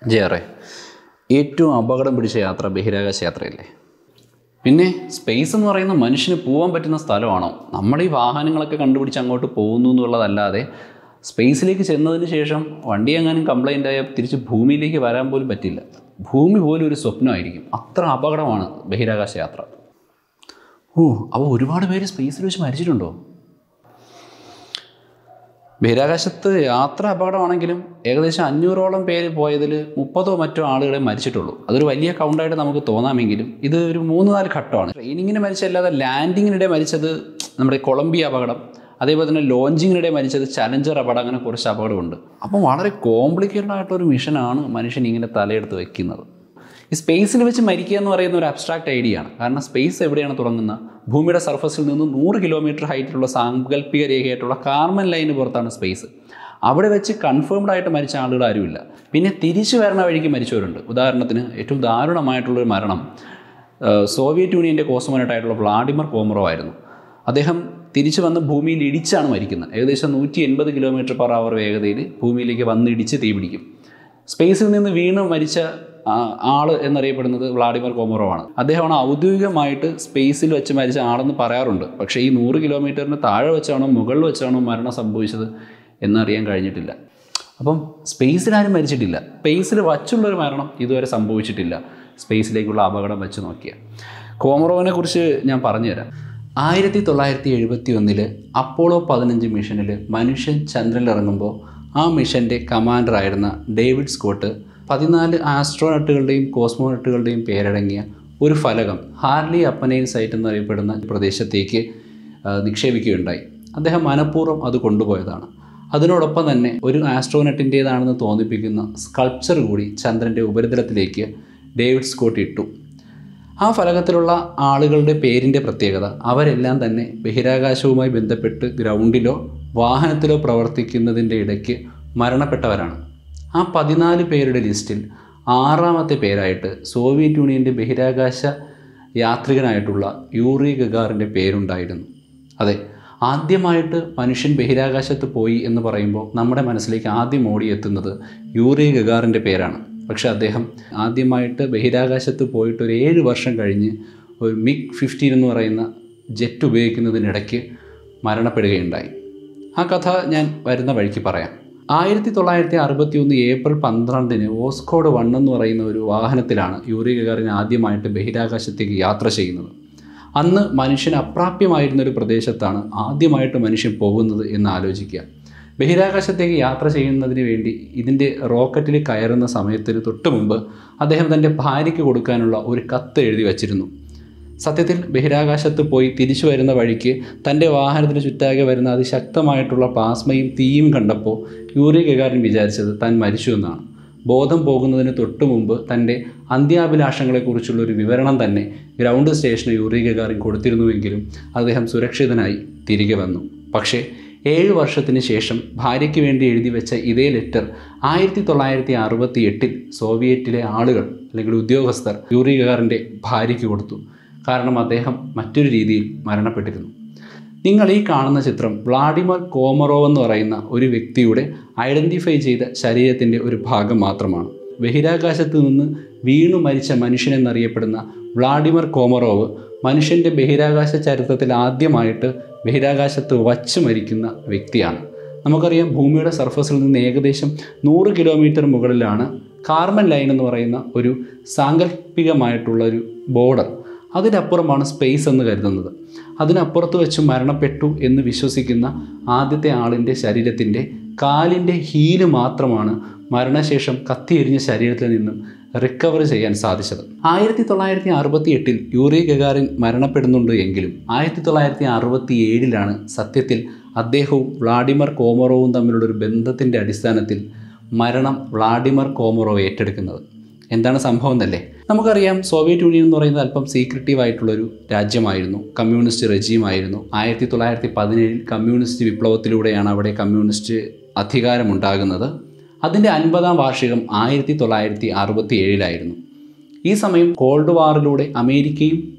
ജയറെ ഏറ്റവും അപകടം പിടിച്ച യാത്ര ബഹിരാകാശ യാത്രയല്ലേ പിന്നെ സ്പേസ് എന്ന് പറയുന്ന മനുഷ്യന് പോകാൻ പറ്റുന്ന സ്ഥലമാണോ നമ്മൾ ഈ വാഹനങ്ങളൊക്കെ കണ്ടുപിടിച്ച് അങ്ങോട്ട് പോകുന്നു എന്നുള്ളതല്ലാതെ സ്പേസിലേക്ക് ചെന്നതിന് ശേഷം വണ്ടി എങ്ങാനും കംപ്ലൈൻ്റ് ആയാൽ തിരിച്ച് ഭൂമിയിലേക്ക് വരാൻ പോലും പറ്റില്ല ഭൂമി പോലും ഒരു സ്വപ്നമായിരിക്കും അത്ര അപകടമാണ് ബഹിരാകാശ യാത്ര ഓ അപ്പോൾ ഒരുപാട് പേര് സ്പേസിൽ വെച്ച് മരിച്ചിട്ടുണ്ടോ ബഹിരാകാശത്ത് യാത്ര അപകടമാണെങ്കിലും ഏകദേശം അഞ്ഞൂറോളം പേര് പോയതിൽ മുപ്പതോ മറ്റോ ആളുകളെ മരിച്ചിട്ടുള്ളൂ അതൊരു വലിയ കൗണ്ടായിട്ട് നമുക്ക് തോന്നാമെങ്കിലും ഇത് ഒരു മൂന്ന് നാല് ഘട്ടമാണ് ട്രെയിനിങ്ങിന് മരിച്ചല്ലാതെ ലാൻഡിങ്ങിനിടെ മരിച്ചത് നമ്മുടെ കൊളംബിയ അപകടം അതേപോലെ തന്നെ ലോഞ്ചിങ്ങിനിടെ മരിച്ചത് ചലഞ്ചർ അപകടം അങ്ങനെ കുറച്ച് അപകടമുണ്ട് അപ്പം വളരെ കോംപ്ലിക്കേറ്റഡ് ആയിട്ടൊരു മിഷനാണ് മനുഷ്യൻ ഇങ്ങനെ തലയെടുത്ത് വെക്കുന്നത് ഈ സ്പേസിൽ വെച്ച് മരിക്കുക എന്ന് പറയുന്ന ഒരു അബ്സ്ട്രാക്ട് ഐഡിയ ആണ് കാരണം സ്പേസ് എവിടെയാണ് തുടങ്ങുന്നത് ഭൂമിയുടെ സർഫസിൽ നിന്ന് നൂറ് കിലോമീറ്റർ ഹൈറ്റിലുള്ള സാങ്കല്പിക രേഖയായിട്ടുള്ള കാർമൻ ലൈന് പുറത്താണ് സ്പേസ് അവിടെ വെച്ച് കൺഫേംഡ് ആയിട്ട് മരിച്ച ആളുകൾ ആരുമില്ല പിന്നെ തിരിച്ചു വരണ വഴിക്ക് മരിച്ചവരുണ്ട് ഉദാഹരണത്തിന് ഏറ്റവും ദാരുണമായിട്ടുള്ളൊരു മരണം ഏഹ്, സോവിയറ്റ് യൂണിയൻ്റെ കോസ്മോനറ്റായിട്ടുള്ള വ്ളാഡിമർ കോമറോ ആയിരുന്നു അദ്ദേഹം തിരിച്ചു വന്ന് ഭൂമിയിൽ ഇടിച്ചാണ് മരിക്കുന്നത് ഏകദേശം നൂറ്റി എൺപത് കിലോമീറ്റർ പെർ അവർ വേഗതയിൽ ഭൂമിയിലേക്ക് വന്ന് ഇടിച്ച് തീപിടിക്കും സ്പേസിൽ നിന്ന് വീണ് മരിച്ച ആ, ആള് എന്നറിയപ്പെടുന്നത് വ്ളാഡിമർ കോമറോ ആണ് അദ്ദേഹമാണ് ഔദ്യോഗികമായിട്ട് സ്പേസിൽ വെച്ച് മരിച്ച ആളെന്ന് പറയാറുണ്ട് പക്ഷേ ഈ നൂറ് കിലോമീറ്ററിന് താഴെ വെച്ചാണോ മുകളിൽ വെച്ചാണോ മരണം സംഭവിച്ചത് എന്നറിയാൻ കഴിഞ്ഞിട്ടില്ല അപ്പം സ്പേസിൽ ആരും മരിച്ചിട്ടില്ല സ്പേസിൽ വച്ചുള്ളൊരു മരണം ഇതുവരെ സംഭവിച്ചിട്ടില്ല സ്പേസിലേക്കുള്ള അപകടം വെച്ച് നോക്കിയാൽ കോമറോവിനെ കുറിച്ച് ഞാൻ പറഞ്ഞുതരാം ആയിരത്തി തൊള്ളായിരത്തി എഴുപത്തി ഒന്നില് അപ്പോളോ പതിനഞ്ച് മിഷനിൽ മനുഷ്യൻ ചന്ദ്രനിൽ ഇറങ്ങുമ്പോൾ ആ മിഷൻ്റെ കമാൻഡറായിരുന്ന ഡേവിഡ് സ്കോട്ട് പതിനാല് ആസ്ട്രോനട്ടുകളുടെയും കോസ്മോനട്ടുകളുടെയും പേരടങ്ങിയ ഒരു ഫലകം ഹാർലി അപ്പനൈൻ സൈറ്റ് എന്നറിയപ്പെടുന്ന പ്രദേശത്തേക്ക് ആ, നിക്ഷേപിക്കുകയുണ്ടായി അദ്ദേഹം മനഃപൂർവ്വം അത് കൊണ്ടുപോയതാണ് അതിനോടൊപ്പം തന്നെ ഒരു ആസ്ട്രോനട്ടിൻ്റേതാണെന്ന് തോന്നിപ്പിക്കുന്ന സ്കൾപ്ചർ കൂടി ചന്ദ്രൻ്റെ ഉപരിതലത്തിലേക്ക് ഡേവിഡ് സ്കോട്ട് ഇട്ടു ആ ഫലകത്തിലുള്ള ആളുകളുടെ പേരിൻ്റെ പ്രത്യേകത അവരെല്ലാം തന്നെ ബഹിരാകാശവുമായി ബന്ധപ്പെട്ട് ഗ്രൗണ്ടിലോ വാഹനത്തിലോ പ്രവർത്തിക്കുന്നതിൻ്റെ ഇടയ്ക്ക് മരണപ്പെട്ടവരാണ് ആ പതിനാല് പേരുടെ ലിസ്റ്റിൽ ആറാമത്തെ പേരായിട്ട് സോവിയറ്റ് യൂണിയൻ്റെ ബഹിരാകാശ യാത്രികനായിട്ടുള്ള യൂറി ഗഗാറിൻ്റെ പേരുണ്ടായിരുന്നു അതെ ആദ്യമായിട്ട് മനുഷ്യൻ ബഹിരാകാശത്ത് പോയി എന്ന് പറയുമ്പോൾ നമ്മുടെ മനസ്സിലേക്ക് ആദ്യം ഓടിയെത്തുന്നത് യൂറി ഗഗാറിൻ്റെ പേരാണ് പക്ഷെ അദ്ദേഹം ആദ്യമായിട്ട് ബഹിരാകാശത്ത് പോയിട്ട് ഒരു ഏഴ് വർഷം കഴിഞ്ഞ് ഒരു മിഗ് ഫിഫ്റ്റീൻ എന്ന് പറയുന്ന ജെറ്റ് ഉപയോഗിക്കുന്നതിനിടയ്ക്ക് മരണപ്പെടുകയുണ്ടായി ആ കഥ ഞാൻ വരുന്ന വഴിക്ക് പറയാം ആയിരത്തി തൊള്ളായിരത്തി അറുപത്തി ഒന്ന് ഏപ്രിൽ പന്ത്രണ്ടിന് ഓസ്കോഡ് വൺ എന്ന് പറയുന്ന ഒരു വാഹനത്തിലാണ് യൂറി ഗഗാറിൻ ആദ്യമായിട്ട് ബഹിരാകാശത്തേക്ക് യാത്ര ചെയ്യുന്നത് അന്ന് മനുഷ്യന് അപ്രാപ്യമായിരുന്ന ഒരു പ്രദേശത്താണ് ആദ്യമായിട്ട് മനുഷ്യൻ പോകുന്നത് എന്ന് ആലോചിക്കുക ബഹിരാകാശത്തേക്ക് യാത്ര ചെയ്യുന്നതിന് വേണ്ടി ഇതിൻ്റെ റോക്കറ്റിൽ കയറുന്ന സമയത്തിന് തൊട്ട് മുമ്പ് അദ്ദേഹം തൻ്റെ ഭാര്യയ്ക്ക് കൊടുക്കാനുള്ള ഒരു കത്ത് എഴുതി വച്ചിരുന്നു സത്യത്തിൽ ബഹിരാകാശത്ത് പോയി തിരിച്ചു വരുന്ന വഴിക്ക് തൻ്റെ വാഹനത്തിന് ചുറ്റാകെ വരുന്ന അതിശക്തമായിട്ടുള്ള പ്ലാസ്മയും തീയും കണ്ടപ്പോൾ യൂറി ഗഗാറിൻ വിചാരിച്ചത് താൻ മരിച്ചു എന്നാണ് ബോധം പോകുന്നതിന് തൊട്ടു മുമ്പ് തൻ്റെ അന്ത്യാഭിലാഷങ്ങളെക്കുറിച്ചുള്ള ഒരു വിവരണം തന്നെ ഗ്രൗണ്ട് സ്റ്റേഷന് യൂറി ഗഗാറിൻ കൊടുത്തിരുന്നുവെങ്കിലും അദ്ദേഹം സുരക്ഷിതനായി തിരികെ വന്നു പക്ഷേ ഏഴ് വർഷത്തിന് ശേഷം ഭാര്യയ്ക്ക് വേണ്ടി എഴുതി വെച്ച ഇതേ ലെറ്റർ ആയിരത്തി തൊള്ളായിരത്തി അറുപത്തി എട്ടിൽ സോവിയറ്റിലെ ആളുകൾ അല്ലെങ്കിൽ ഉദ്യോഗസ്ഥർ യൂറി ഗഗാറിൻ്റെ ഭാര്യയ്ക്ക് കൊടുത്തു കാരണം അദ്ദേഹം മറ്റൊരു രീതിയിൽ മരണപ്പെട്ടിരുന്നു നിങ്ങൾ ഈ കാണുന്ന ചിത്രം വ്ളാഡിമർ കോമറോവ് എന്ന് പറയുന്ന ഒരു വ്യക്തിയുടെ ഐഡൻറ്റിഫൈ ചെയ്ത ശരീരത്തിൻ്റെ ഒരു ഭാഗം മാത്രമാണ് ബഹിരാകാശത്ത് നിന്ന് വീണു മരിച്ച മനുഷ്യനെന്നറിയപ്പെടുന്ന വ്ളാഡിമർ കോമറോവ് മനുഷ്യൻ്റെ ബഹിരാകാശ ചരിത്രത്തിൽ ആദ്യമായിട്ട് ബഹിരാകാശത്ത് വച്ച് മരിക്കുന്ന വ്യക്തിയാണ് നമുക്കറിയാം ഭൂമിയുടെ സർഫസിൽ നിന്ന് ഏകദേശം നൂറ് കിലോമീറ്റർ മുകളിലാണ് കാർമൻ ലൈൻ എന്ന് പറയുന്ന ഒരു സാങ്കല്പികമായിട്ടുള്ള ഒരു ബോർഡർ അതിനപ്പുറമാണ് സ്പേസ് എന്ന് കരുതുന്നത് അതിനപ്പുറത്ത് വെച്ച് മരണപ്പെട്ടു എന്ന് വിശ്വസിക്കുന്ന ആദ്യത്തെ ആളിൻ്റെ ശരീരത്തിൻ്റെ കാലിൻ്റെ ഹീല് മാത്രമാണ് മരണശേഷം കത്തിയെരിഞ്ഞ ശരീരത്തിൽ നിന്നും റിക്കവർ ചെയ്യാൻ സാധിച്ചത് ആയിരത്തി തൊള്ളായിരത്തി അറുപത്തി എട്ടിൽ യൂറി ഗഗാറിൻ മരണപ്പെടുന്നുണ്ട് എങ്കിലും ആയിരത്തി തൊള്ളായിരത്തി അറുപത്തി ഏഴിലാണ് സത്യത്തിൽ അദ്ദേഹവും വ്ളാഡിമർ കോമറോവും തമ്മിലുള്ള ഒരു ബന്ധത്തിൻ്റെ അടിസ്ഥാനത്തിൽ മരണം വ്ളാഡിമർ കോമറോ ഏറ്റെടുക്കുന്നത് എന്താണ് സംഭവം എന്നല്ലേ നമുക്കറിയാം സോവിയറ്റ് യൂണിയൻ എന്ന് പറയുന്നത് അല്പം സീക്രട്ടീവ് ആയിട്ടുള്ളൊരു രാജ്യമായിരുന്നു കമ്മ്യൂണിസ്റ്റ് റെജീമായിരുന്നു ആയിരത്തി തൊള്ളായിരത്തി പതിനേഴിൽ കമ്മ്യൂണിസ്റ്റ് വിപ്ലവത്തിലൂടെയാണ് അവിടെ കമ്മ്യൂണിസ്റ്റ് അധികാരമുണ്ടാകുന്നത് അതിൻ്റെ അൻപതാം വാർഷികം ആയിരത്തി തൊള്ളായിരത്തി അറുപത്തി ഏഴിലായിരുന്നു ഈ സമയം കോൾഡ് വാറിലൂടെ അമേരിക്കയും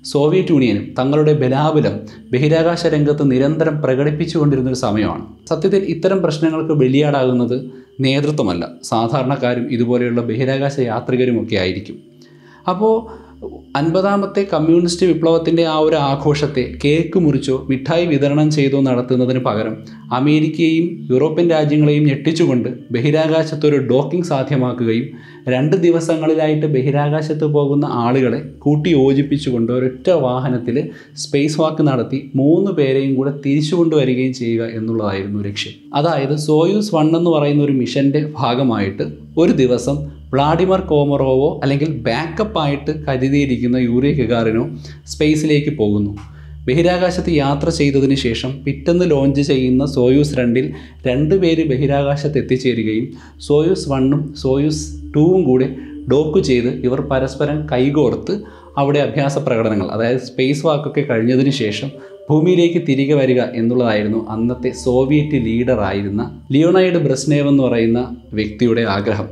സോവിയറ്റ് യൂണിയനും തങ്ങളുടെ ബലാബലം ബഹിരാകാശ രംഗത്ത് നിരന്തരം പ്രകടിപ്പിച്ചുകൊണ്ടിരുന്ന ഒരു സമയമാണ് സത്യത്തിൽ ഇത്തരം പ്രശ്നങ്ങൾക്ക് ബലിയാടാകുന്നത് നേതൃത്വമല്ല സാധാരണക്കാരും ഇതുപോലെയുള്ള ബഹിരാകാശ യാത്രികരുമൊക്കെ ആയിരിക്കും അപ്പോൾ അൻപതാമത്തെ കമ്മ്യൂണിസ്റ്റ് വിപ്ലവത്തിൻ്റെ ആ ഒരു ആഘോഷത്തെ കേക്ക് മുറിച്ചോ മിഠായി വിതരണം ചെയ്തോ നടത്തുന്നതിന് പകരം അമേരിക്കയെയും യൂറോപ്യൻ രാജ്യങ്ങളെയും ഞെട്ടിച്ചുകൊണ്ട് ബഹിരാകാശത്ത് ഒരു ഡോക്കിംഗ് സാധ്യമാക്കുകയും രണ്ട് ദിവസങ്ങളിലായിട്ട് ബഹിരാകാശത്ത് പോകുന്ന ആളുകളെ കൂട്ടി യോജിപ്പിച്ചുകൊണ്ട് ഒരൊറ്റ വാഹനത്തിൽ സ്പേസ് വാക്ക് നടത്തി മൂന്ന് പേരെയും കൂടെ തിരിച്ചു കൊണ്ടുവരികയും ചെയ്യുക എന്നുള്ളതായിരുന്നു ലക്ഷ്യം അതായത് സോയൂസ് വൺ എന്ന് പറയുന്ന ഒരു മിഷൻ്റെ ഭാഗമായിട്ട് ഒരു ദിവസം വ്ളാഡിമർ കോമറോവോ അല്ലെങ്കിൽ ബാക്കപ്പ് ആയിട്ട് കരുതിയിരിക്കുന്ന യൂറി ഗഗാറിനോ സ്പേസിലേക്ക് പോകുന്നു ബഹിരാകാശത്ത് യാത്ര ചെയ്തതിന് ശേഷം പിറ്റന്ന് ലോഞ്ച് ചെയ്യുന്ന സോയൂസ് രണ്ടിൽ രണ്ട് പേര് ബഹിരാകാശത്ത് എത്തിച്ചേരുകയും സോയൂസ് വണ്ണും സോയൂസ് ടൂവും കൂടെ ഡോക്ക് ചെയ്ത് ഇവർ പരസ്പരം കൈകോർത്ത് അവിടെ അഭ്യാസ പ്രകടനങ്ങൾ അതായത് സ്പേസ് വാക്കൊക്കെ കഴിഞ്ഞതിന് ശേഷം ഭൂമിയിലേക്ക് തിരികെ വരിക എന്നുള്ളതായിരുന്നു അന്നത്തെ സോവിയറ്റ് ലീഡറായിരുന്ന ലിയോണൈഡ് ബ്രസ്നേവ് എന്ന് പറയുന്ന വ്യക്തിയുടെ ആഗ്രഹം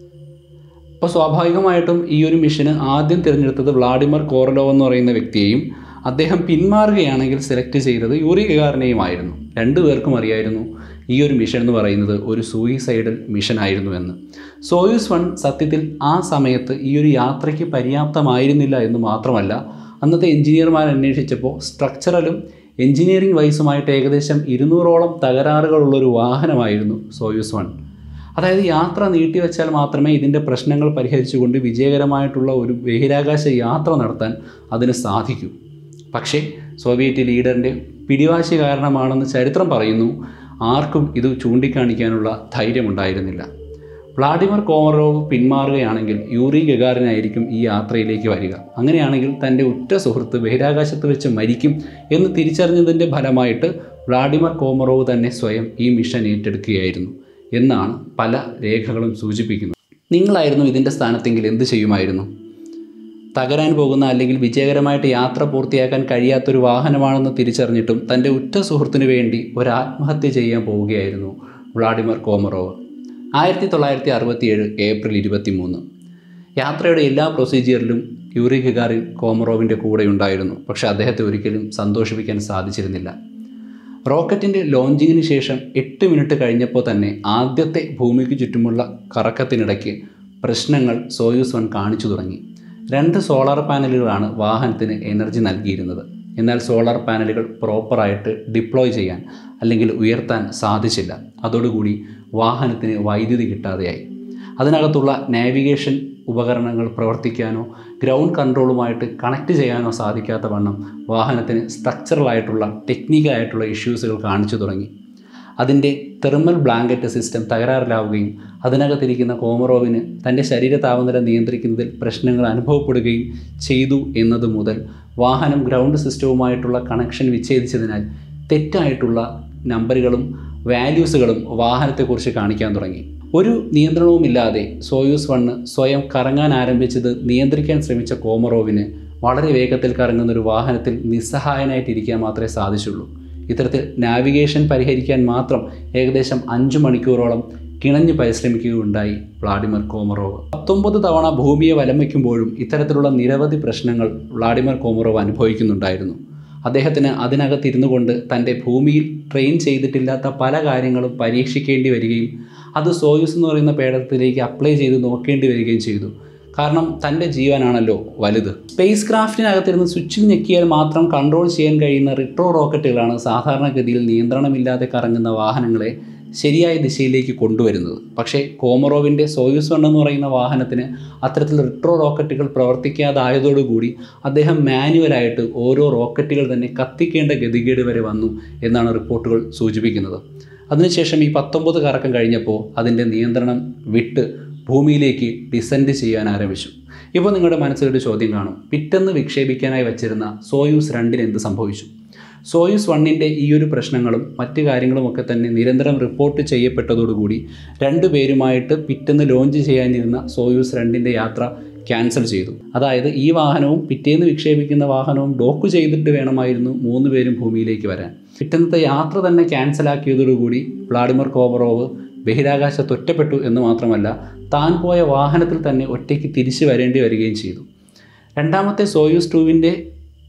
അപ്പോൾ സ്വാഭാവികമായിട്ടും ഈ ഒരു മിഷന് ആദ്യം തിരഞ്ഞെടുത്തത് വ്ളാഡിമർ കോറലോവ് എന്ന് പറയുന്ന വ്യക്തിയെയും അദ്ദേഹം പിന്മാറുകയാണെങ്കിൽ സെലക്ട് ചെയ്തത് യൂറി ഗഗാറിനെയുമായിരുന്നു രണ്ടുപേർക്കും അറിയായിരുന്നു ഈ ഒരു മിഷൻ എന്ന് പറയുന്നത് ഒരു സൂയിസൈഡൽ മിഷൻ ആയിരുന്നു എന്ന് സോയൂസ് വൺ സത്യത്തിൽ ആ സമയത്ത് ഈ ഒരു യാത്രയ്ക്ക് പര്യാപ്തമായിരുന്നില്ല എന്ന് മാത്രമല്ല അന്നത്തെ എഞ്ചിനീയർമാർ അന്വേഷിച്ചപ്പോൾ സ്ട്രക്ചറലും എഞ്ചിനീയറിംഗ് വൈസുമായിട്ട് ഏകദേശം ഇരുന്നൂറോളം തകരാറുകളുള്ളൊരു വാഹനമായിരുന്നു സോയൂസ് വൺ അതായത് യാത്ര നീട്ടിവെച്ചാൽ മാത്രമേ ഇതിൻ്റെ പ്രശ്നങ്ങൾ പരിഹരിച്ചുകൊണ്ട് വിജയകരമായിട്ടുള്ള ഒരു ബഹിരാകാശ യാത്ര നടത്താൻ അതിന് സാധിക്കൂ പക്ഷേ സോവിയറ്റ് ലീഡറിൻ്റെ പിടിവാശി കാരണമാണെന്ന് ചരിത്രം പറയുന്നു ആർക്കും ഇത് ചൂണ്ടിക്കാണിക്കാനുള്ള ധൈര്യമുണ്ടായിരുന്നില്ല വ്ളാഡിമർ കോമറോവ് പിന്മാറുകയാണെങ്കിൽ യൂറി ഗഗാറിനായിരിക്കും ഈ യാത്രയിലേക്ക് വരിക അങ്ങനെയാണെങ്കിൽ തൻ്റെ ഉറ്റ സുഹൃത്ത് ബഹിരാകാശത്ത് വെച്ച് മരിക്കും എന്ന് തിരിച്ചറിഞ്ഞതിൻ്റെ ഫലമായിട്ട് വ്ളാഡിമർ കോമറോവ് തന്നെ സ്വയം ഈ മിഷൻ ഏറ്റെടുക്കുകയായിരുന്നു എന്നാണ് പല രേഖകളും സൂചിപ്പിക്കുന്നത് നിങ്ങളായിരുന്നു ഇതിൻ്റെ സ്ഥാനത്തെങ്കിൽ എന്ത് ചെയ്യുമായിരുന്നു തകരാൻ പോകുന്ന അല്ലെങ്കിൽ വിജയകരമായിട്ട് യാത്ര പൂർത്തിയാക്കാൻ കഴിയാത്തൊരു വാഹനമാണെന്ന് തിരിച്ചറിഞ്ഞിട്ടും തൻ്റെ ഉറ്റ സുഹൃത്തിനു വേണ്ടി ഒരു ആത്മഹത്യ ചെയ്യാൻ പോവുകയായിരുന്നു വ്ളാഡിമർ കോമറോവ് ആയിരത്തി തൊള്ളായിരത്തി അറുപത്തിയേഴ് ഏപ്രിൽ ഇരുപത്തി മൂന്ന് യാത്രയുടെ എല്ലാ പ്രൊസീജിയറിലും യൂറി ഗഗാറിൻ കോമറോവിൻ്റെ കൂടെ ഉണ്ടായിരുന്നു പക്ഷേ അദ്ദേഹത്തെ ഒരിക്കലും സന്തോഷിപ്പിക്കാൻ സാധിച്ചിരുന്നില്ല റോക്കറ്റിൻ്റെ ലോഞ്ചിങ്ങിന് ശേഷം എട്ട് മിനിറ്റ് കഴിഞ്ഞപ്പോൾ തന്നെ ആദ്യത്തെ ഭൂമിക്ക് ചുറ്റുമുള്ള കറക്കത്തിനിടയ്ക്ക് പ്രശ്നങ്ങൾ സോയൂസ് വൺ കാണിച്ചു തുടങ്ങി രണ്ട് സോളാർ പാനലുകളാണ് വാഹനത്തിന് എനർജി നൽകിയിരുന്നത് എന്നാൽ സോളാർ പാനലുകൾ പ്രോപ്പറായിട്ട് ഡിപ്ലോയ് ചെയ്യാൻ അല്ലെങ്കിൽ ഉയർത്താൻ സാധിച്ചില്ല അതോടുകൂടി വാഹനത്തിന് വൈദ്യുതി കിട്ടാതെയായി അതിനകത്തുള്ള നാവിഗേഷൻ ഉപകരണങ്ങൾ പ്രവർത്തിക്കാനോ ഗ്രൗണ്ട് കൺട്രോളുമായിട്ട് കണക്ട് ചെയ്യാനോ സാധിക്കാത്ത വണ്ണം വാഹനത്തിന് സ്ട്രക്ചറലായിട്ടുള്ള ടെക്നിക്കലായിട്ടുള്ള ഇഷ്യൂസുകൾ കാണിച്ചു തുടങ്ങി അതിൻ്റെ തെർമൽ ബ്ലാങ്കറ്റ് സിസ്റ്റം തകരാറിലാവുകയും അതിനകത്തിരിക്കുന്ന കോമറോവിന് തൻ്റെ ശരീര താപനില നിയന്ത്രിക്കുന്നതിൽ പ്രശ്നങ്ങൾ അനുഭവപ്പെടുകയും ചെയ്തു എന്നത് മുതൽ വാഹനം ഗ്രൗണ്ട് സിസ്റ്റവുമായിട്ടുള്ള കണക്ഷൻ വിച്ഛേദിച്ചതിനാൽ തെറ്റായിട്ടുള്ള നമ്പറുകളും വാല്യൂസുകളും വാഹനത്തെക്കുറിച്ച് കാണിക്കാൻ തുടങ്ങി ഒരു നിയന്ത്രണവുമില്ലാതെ സോയൂസ് വണ്ണ് സ്വയം കറങ്ങാൻ ആരംഭിച്ചത് നിയന്ത്രിക്കാൻ ശ്രമിച്ച കോമറോവിന് വളരെ വേഗത്തിൽ കറങ്ങുന്ന ഒരു വാഹനത്തിൽ നിസ്സഹായനായിട്ടിരിക്കാൻ മാത്രമേ സാധിച്ചുള്ളൂ ഇത്തരത്തിൽ നാവിഗേഷൻ പരിഹരിക്കാൻ മാത്രം ഏകദേശം അഞ്ച് മണിക്കൂറോളം കിണഞ്ഞ് പരിശ്രമിക്കുകയുണ്ടായി വ്ളാഡിമർ കോമറോവ് പത്തൊമ്പത് തവണ ഭൂമിയെ വലം വയ്ക്കുമ്പോഴും ഇത്തരത്തിലുള്ള നിരവധി പ്രശ്നങ്ങൾ വ്ളാഡിമർ കോമറോവ് അനുഭവിക്കുന്നുണ്ടായിരുന്നു അദ്ദേഹത്തിന് അതിനകത്തിരുന്നു കൊണ്ട് തൻ്റെ ഭൂമിയിൽ ട്രെയിൻ ചെയ്തിട്ടില്ലാത്ത പല കാര്യങ്ങളും പരീക്ഷിക്കേണ്ടി വരികയും അത് സോയൂസ് എന്ന് പറയുന്ന പേടകത്തിലേക്ക് അപ്ലൈ ചെയ്ത് നോക്കേണ്ടി വരികയും ചെയ്തു കാരണം തൻ്റെ ജീവനാണല്ലോ വലുത് സ്പേസ് ക്രാഫ്റ്റിനകത്തിരുന്ന് സ്വിച്ചിൽ ഞെക്കിയാൽ മാത്രം കൺട്രോൾ ചെയ്യാൻ കഴിയുന്ന റിട്രോ റോക്കറ്റുകളാണ് സാധാരണഗതിയിൽ നിയന്ത്രണമില്ലാതെ കറങ്ങുന്ന വാഹനങ്ങളെ ശരിയായ ദിശയിലേക്ക് കൊണ്ടുവരുന്നത് പക്ഷേ കോമറോവിൻ്റെ സോയൂസ് വൺ എന്ന് പറയുന്ന വാഹനത്തിന് അത്തരത്തിൽ റിട്രോ റോക്കറ്റുകൾ പ്രവർത്തിക്കാതായതോടുകൂടി അദ്ദേഹം മാനുവലായിട്ട് ഓരോ റോക്കറ്റുകൾ തന്നെ കത്തിക്കേണ്ട ഗതികേട് വരെ വന്നു എന്നാണ് റിപ്പോർട്ടുകൾ സൂചിപ്പിക്കുന്നത് അതിനുശേഷം ഈ പത്തൊമ്പത് കറക്കം കഴിഞ്ഞപ്പോൾ അതിൻ്റെ നിയന്ത്രണം വിട്ട് ഭൂമിയിലേക്ക് ഡിസെൻഡ് ചെയ്യാൻ ആരംഭിച്ചു ഇപ്പോൾ നിങ്ങളുടെ മനസ്സിലൊരു ചോദ്യം കാണും പിറ്റെന്ന് വിക്ഷേപിക്കാനായി വച്ചിരുന്ന സോയൂസ് രണ്ടിന് എന്ത് സംഭവിച്ചു സോയൂസ് വണ്ണിൻ്റെ ഈ ഒരു പ്രശ്നങ്ങളും മറ്റ് കാര്യങ്ങളുമൊക്കെ തന്നെ നിരന്തരം റിപ്പോർട്ട് ചെയ്യപ്പെട്ടതോടുകൂടി രണ്ടുപേരുമായിട്ട് പിറ്റെന്ന് ലോഞ്ച് ചെയ്യാനിരുന്ന സോയൂസ് രണ്ടിൻ്റെ യാത്ര ക്യാൻസൽ ചെയ്തു അതായത് ഈ വാഹനവും പിറ്റേന്ന് വിക്ഷേപിക്കുന്ന വാഹനവും ഡോക്ക് ചെയ്തിട്ട് വേണമായിരുന്നു മൂന്ന് പേരും ഭൂമിയിലേക്ക് വരാൻ പിറ്റന്നത്തെ യാത്ര തന്നെ ക്യാൻസലാക്കിയതോടുകൂടി വ്ളാഡിമർ കോമറോവ് ബഹിരാകാശത്ത് ഒറ്റപ്പെട്ടു എന്ന് മാത്രമല്ല താൻ പോയ വാഹനത്തിൽ തന്നെ ഒറ്റയ്ക്ക് തിരിച്ചു വരേണ്ടി വരികയും ചെയ്തു രണ്ടാമത്തെ സോയൂസ് ടൂവിൻ്റെ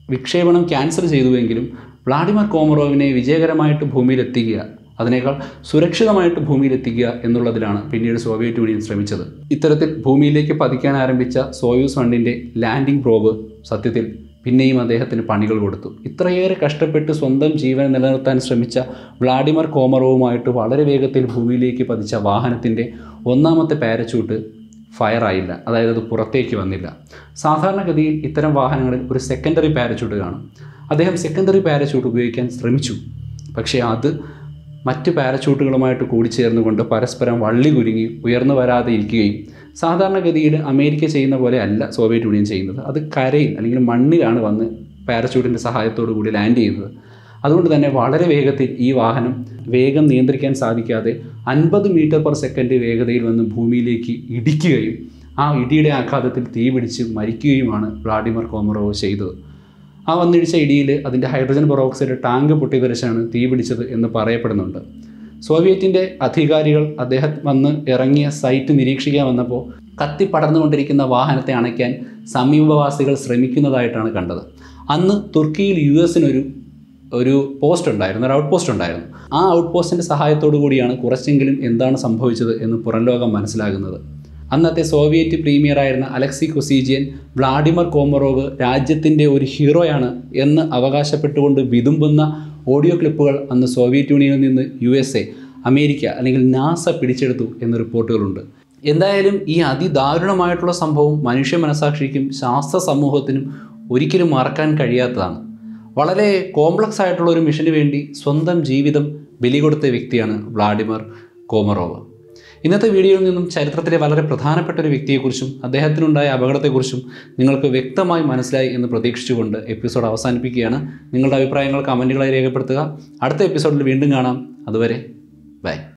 വിക്ഷേപണം ക്യാൻസൽ ചെയ്തുവെങ്കിലും വ്ളാഡിമർ കോമറോവിനെ വിജയകരമായിട്ട് ഭൂമിയിലെത്തിക്കുക അതിനേക്കാൾ സുരക്ഷിതമായിട്ട് ഭൂമിയിലെത്തിക്കുക എന്നുള്ളതിലാണ് പിന്നീട് സോവിയറ്റ് യൂണിയൻ ശ്രമിച്ചത് ഇത്തരത്തിൽ ഭൂമിയിലേക്ക് പതിക്കാൻ ആരംഭിച്ച സോയൂസ് വണ്ണിൻ്റെ ലാൻഡിംഗ് പ്രോബ് സത്യത്തിൽ പിന്നെയും അദ്ദേഹത്തിന് പണികൾ കൊടുത്തു ഇത്രയേറെ കഷ്ടപ്പെട്ട് സ്വന്തം ജീവൻ നിലനിർത്താൻ ശ്രമിച്ച വ്ളാഡിമർ കോമറോവുമായിട്ട് വളരെ വേഗത്തിൽ ഭൂമിയിലേക്ക് പതിച്ച വാഹനത്തിൻ്റെ ഒന്നാമത്തെ പാരച്യൂട്ട് ഫയർ ആയില്ല അതായത് അത് പുറത്തേക്ക് വന്നില്ല സാധാരണഗതിയിൽ ഇത്തരം വാഹനങ്ങളിൽ ഒരു സെക്കൻഡറി പാരച്യൂട്ട് കാണും അദ്ദേഹം സെക്കൻഡറി പാരച്യൂട്ട് ഉപയോഗിക്കാൻ ശ്രമിച്ചു പക്ഷേ അത് മറ്റ് പാരച്യൂട്ടുകളുമായിട്ട് കൂടിച്ചേർന്നുകൊണ്ട് പരസ്പരം വള്ളി കുരുങ്ങി ഉയർന്നു വരാതെ ഇരിക്കുകയും സാധാരണഗതിയിൽ അമേരിക്ക ചെയ്യുന്ന പോലെ അല്ല സോവിയറ്റ് യൂണിയൻ ചെയ്യുന്നത് അത് കരയിൽ അല്ലെങ്കിൽ മണ്ണിലാണ് വന്ന് പാരച്യൂട്ടിൻ്റെ സഹായത്തോടു കൂടി ലാൻഡ് ചെയ്യുന്നത് അതുകൊണ്ട് തന്നെ വളരെ വേഗത്തിൽ ഈ വാഹനം വേഗം നിയന്ത്രിക്കാൻ സാധിക്കാതെ അൻപത് മീറ്റർ പെർ സെക്കൻഡ് വേഗതയിൽ വന്ന് ഭൂമിയിലേക്ക് ഇടിക്കുകയും ആ ഇടിയുടെ ആഘാതത്തിൽ തീ പിടിച്ച് മരിക്കുകയുമാണ് വ്ളാഡിമർ കോമറോവ് ചെയ്തത് ആ വന്നിടിച്ച ഇടിയിൽ അതിൻ്റെ ഹൈഡ്രജൻ പെറോക്സൈഡ് ടാങ്ക് പൊട്ടിത്തെറിച്ചാണ് തീ പിടിച്ചത് എന്ന് പറയപ്പെടുന്നുണ്ട് സോവിയറ്റിൻ്റെ അധികാരികൾ അദ്ദേഹം വന്ന് ഇറങ്ങിയ സൈറ്റ് നിരീക്ഷിക്കാൻ വന്നപ്പോൾ കത്തി പടർന്നുകൊണ്ടിരിക്കുന്ന വാഹനത്തെ അണയ്ക്കാൻ സമീപവാസികൾ ശ്രമിക്കുന്നതായിട്ടാണ് കണ്ടത് അന്ന് തുർക്കിയിൽ യു എസിനൊരു ഒരു പോസ്റ്റ് ഉണ്ടായിരുന്നു ഒരു ഔട്ട് പോസ്റ്റ് ഉണ്ടായിരുന്നു ആ ഔട്ട് പോസ്റ്റിൻ്റെ സഹായത്തോടു കൂടിയാണ് കുറച്ചെങ്കിലും എന്താണ് സംഭവിച്ചത് എന്ന് പുറം ലോകം മനസ്സിലാകുന്നത് അന്നത്തെ സോവിയറ്റ് പ്രീമിയറായിരുന്ന അലക്സി കൊസീജിയൻ വ്ളാഡിമർ കോമറോവ് രാജ്യത്തിൻ്റെ ഒരു ഹീറോയാണ് എന്ന് അവകാശപ്പെട്ടുകൊണ്ട് വിതുമ്പുന്ന ഓഡിയോ ക്ലിപ്പുകൾ അന്ന് സോവിയറ്റ് യൂണിയനിൽ നിന്ന് യു എസ് എ അമേരിക്ക അല്ലെങ്കിൽ നാസ പിടിച്ചെടുത്തു എന്ന റിപ്പോർട്ടുകളുണ്ട് എന്തായാലും ഈ അതിദാരുണമായിട്ടുള്ള സംഭവം മനുഷ്യ മനസാക്ഷിക്കും ശാസ്ത്ര സമൂഹത്തിനും ഒരിക്കലും മറക്കാൻ കഴിയാത്തതാണ് വളരെ കോംപ്ലക്സ് ആയിട്ടുള്ള ഒരു മിഷന് വേണ്ടി സ്വന്തം ജീവിതം ബലി കൊടുത്ത വ്യക്തിയാണ് വ്ളാഡിമർ കോമറോവ് ഇന്നത്തെ വീഡിയോയിൽ നിന്നും ചരിത്രത്തിലെ വളരെ പ്രധാനപ്പെട്ട ഒരു വ്യക്തിയെക്കുറിച്ചും അദ്ദേഹത്തിനുണ്ടായ അപകടത്തെക്കുറിച്ചും നിങ്ങൾക്ക് വ്യക്തമായി മനസ്സിലായി എന്ന് പ്രതീക്ഷിച്ചുകൊണ്ട് എപ്പിസോഡ് അവസാനിപ്പിക്കുകയാണ് നിങ്ങളുടെ അഭിപ്രായങ്ങൾ കമൻറ്റുകളായി രേഖപ്പെടുത്തുക അടുത്ത എപ്പിസോഡിൽ വീണ്ടും കാണാം അതുവരെ ബൈ